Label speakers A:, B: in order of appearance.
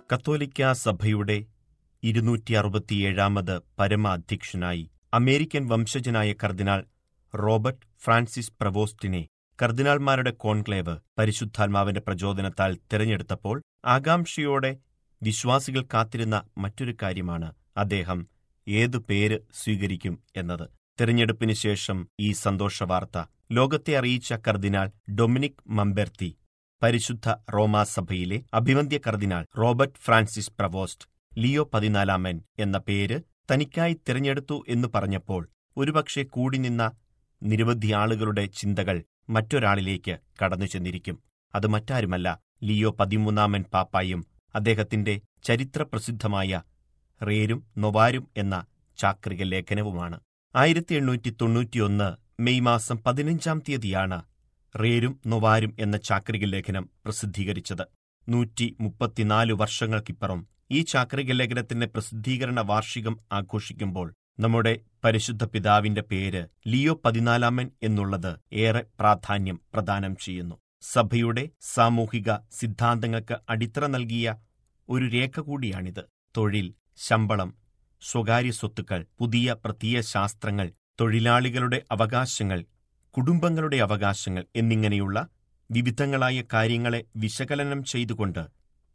A: കത്തോലിക്കാ സഭയുടെ ഇരുന്നൂറ്റി അറുപത്തിയേഴാമത് പരമാധ്യക്ഷനായി അമേരിക്കൻ വംശജനായ കർദിനാൾ റോബർട്ട് ഫ്രാൻസിസ് പ്രവോസ്റ്റിനെ കർദിനാൾമാരുടെ കോൺക്ലേവ് പരിശുദ്ധാത്മാവിന്റെ പ്രചോദനത്താൽ തിരഞ്ഞെടുത്തപ്പോൾ ആകാംക്ഷയോടെ വിശ്വാസികൾ കാത്തിരുന്ന മറ്റൊരു കാര്യമാണ് അദ്ദേഹം ഏതു പേര് സ്വീകരിക്കും എന്നത് തിരഞ്ഞെടുപ്പിന് ശേഷം ഈ സന്തോഷവാർത്ത ലോകത്തെ അറിയിച്ച കർദിനാൾ ഡൊമിനിക് മമ്പെർത്തി പരിശുദ്ധ റോമാസഭയിലെ അഭിവന്ദ്യ cardinal Robert Francis Prevost Leo പതിനാലാമൻ എന്ന പേര് തനിക്കായി തിരഞ്ഞെടുത്തു എന്ന് പറഞ്ഞപ്പോൾ ഒരുപക്ഷെ കൂടി നിന്ന നിരവധി ആളുകളുടെ ചിന്തകൾ മറ്റൊരാളിലേക്ക് കടന്നു ചെന്നിരിക്കും അത് മറ്റാരുമല്ല ലിയോ പതിമൂന്നാമൻ പാപ്പായും അദ്ദേഹത്തിന്റെ ചരിത്രപ്രസിദ്ധമായ റേരും നൊവാരും എന്ന ചാക്രിക ലേഖനവുമാണ് ആയിരത്തി എണ്ണൂറ്റി തൊണ്ണൂറ്റിയൊന്ന് മെയ് മാസം പതിനഞ്ചാം തീയതിയാണ് റേരും നൊവാരും എന്ന ചാക്രിക ലേഖനം പ്രസിദ്ധീകരിച്ചത് നൂറ്റി മുപ്പത്തിനാല് വർഷങ്ങൾക്കിപ്പുറം ഈ ചാക്രിക ലേഖനത്തിന്റെ പ്രസിദ്ധീകരണ വാർഷികം ആഘോഷിക്കുമ്പോൾ നമ്മുടെ പരിശുദ്ധ പിതാവിന്റെ പേര് ലിയോ പതിനാലാമൻ എന്നുള്ളത് ഏറെ പ്രാധാന്യം പ്രദാനം ചെയ്യുന്നു സഭയുടെ സാമൂഹിക സിദ്ധാന്തങ്ങൾക്ക് അടിത്തറ നൽകിയ ഒരു രേഖ കൂടിയാണിത് തൊഴിൽ ശമ്പളം സ്വകാര്യ സ്വത്തുക്കൾ പുതിയ പ്രത്യയ ശാസ്ത്രങ്ങൾ തൊഴിലാളികളുടെ അവകാശങ്ങൾ കുടുംബങ്ങളുടെ അവകാശങ്ങൾ എന്നിങ്ങനെയുള്ള വിവിധങ്ങളായ കാര്യങ്ങളെ വിശകലനം ചെയ്തുകൊണ്ട്